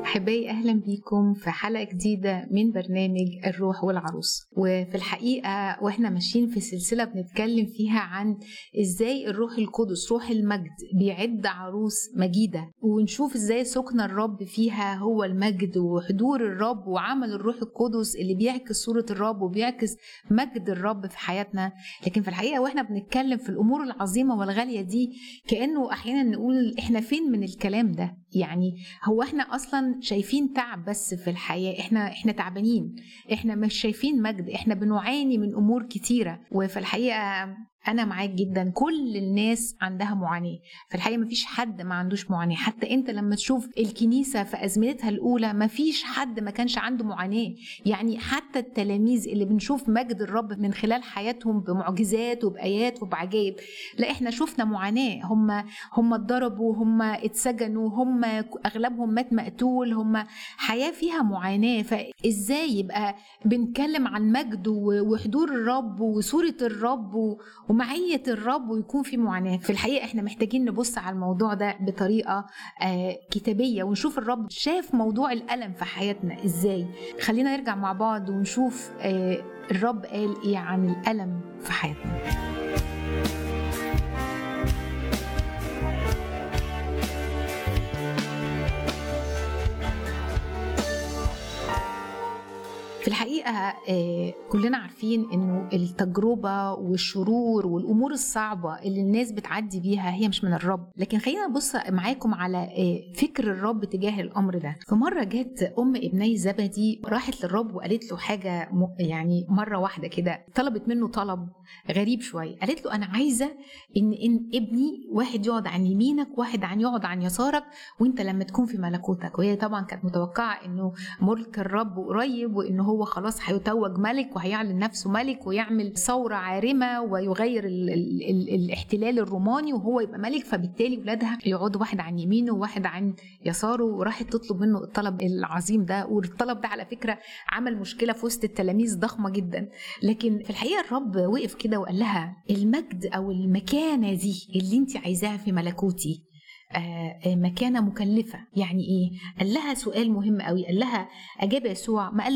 أحبائي أهلا بيكم في حلقة جديدة من برنامج الروح والعروس وفي الحقيقة وإحنا ماشيين في سلسلة بنتكلم فيها عن إزاي الروح القدس روح المجد بيعد عروس مجيدة ونشوف إزاي سكن الرب فيها هو المجد وحضور الرب وعمل الروح القدس اللي بيعكس صورة الرب وبيعكس مجد الرب في حياتنا لكن في الحقيقة وإحنا بنتكلم في الأمور العظيمة والغالية دي كأنه أحيانا نقول إحنا فين من الكلام ده يعني هو احنا اصلا شايفين تعب بس في الحياه احنا احنا تعبانين احنا مش شايفين مجد احنا بنعاني من امور كتيره وفي الحقيقه انا معاك جدا كل الناس عندها معاناه في الحقيقه مفيش حد ما عندوش معاناه حتى انت لما تشوف الكنيسه في ازمنتها الاولى مفيش حد ما كانش عنده معاناه يعني حتى التلاميذ اللي بنشوف مجد الرب من خلال حياتهم بمعجزات وبايات وبعجائب لا احنا شفنا معاناه هم هم اتضربوا هم اتسجنوا هم اغلبهم مات مقتول هم حياه فيها معاناه فازاي يبقى بنتكلم عن مجد وحضور الرب وصوره الرب ومعية الرب ويكون في معاناة في الحقيقة احنا محتاجين نبص على الموضوع ده بطريقة آه كتابية ونشوف الرب شاف موضوع الألم في حياتنا ازاي خلينا نرجع مع بعض ونشوف آه الرب قال ايه عن الألم في حياتنا في الحقيقة كلنا عارفين انه التجربة والشرور والامور الصعبة اللي الناس بتعدي بيها هي مش من الرب لكن خلينا نبص معاكم على فكر الرب تجاه الامر ده فمرة جت ام ابني زبدي راحت للرب وقالت له حاجة يعني مرة واحدة كده طلبت منه طلب غريب شوية قالت له انا عايزة ان ان ابني واحد يقعد عن يمينك واحد عن يقعد عن يسارك وانت لما تكون في ملكوتك وهي طبعا كانت متوقعة انه ملك الرب قريب وانه هو خلاص هيتوج ملك وهيعلن نفسه ملك ويعمل ثورة عارمة ويغير ال ال ال الاحتلال الروماني وهو يبقى ملك فبالتالي ولادها يقعدوا واحد عن يمينه وواحد عن يساره وراحت تطلب منه الطلب العظيم ده والطلب ده على فكرة عمل مشكلة في وسط التلاميذ ضخمة جدا لكن في الحقيقة الرب وقف كده وقال لها المجد أو المكانة دي اللي انت عايزاها في ملكوتي آه مكانة مكلفة يعني إيه؟ قال لها سؤال مهم قوي قال لها أجاب يسوع ما قال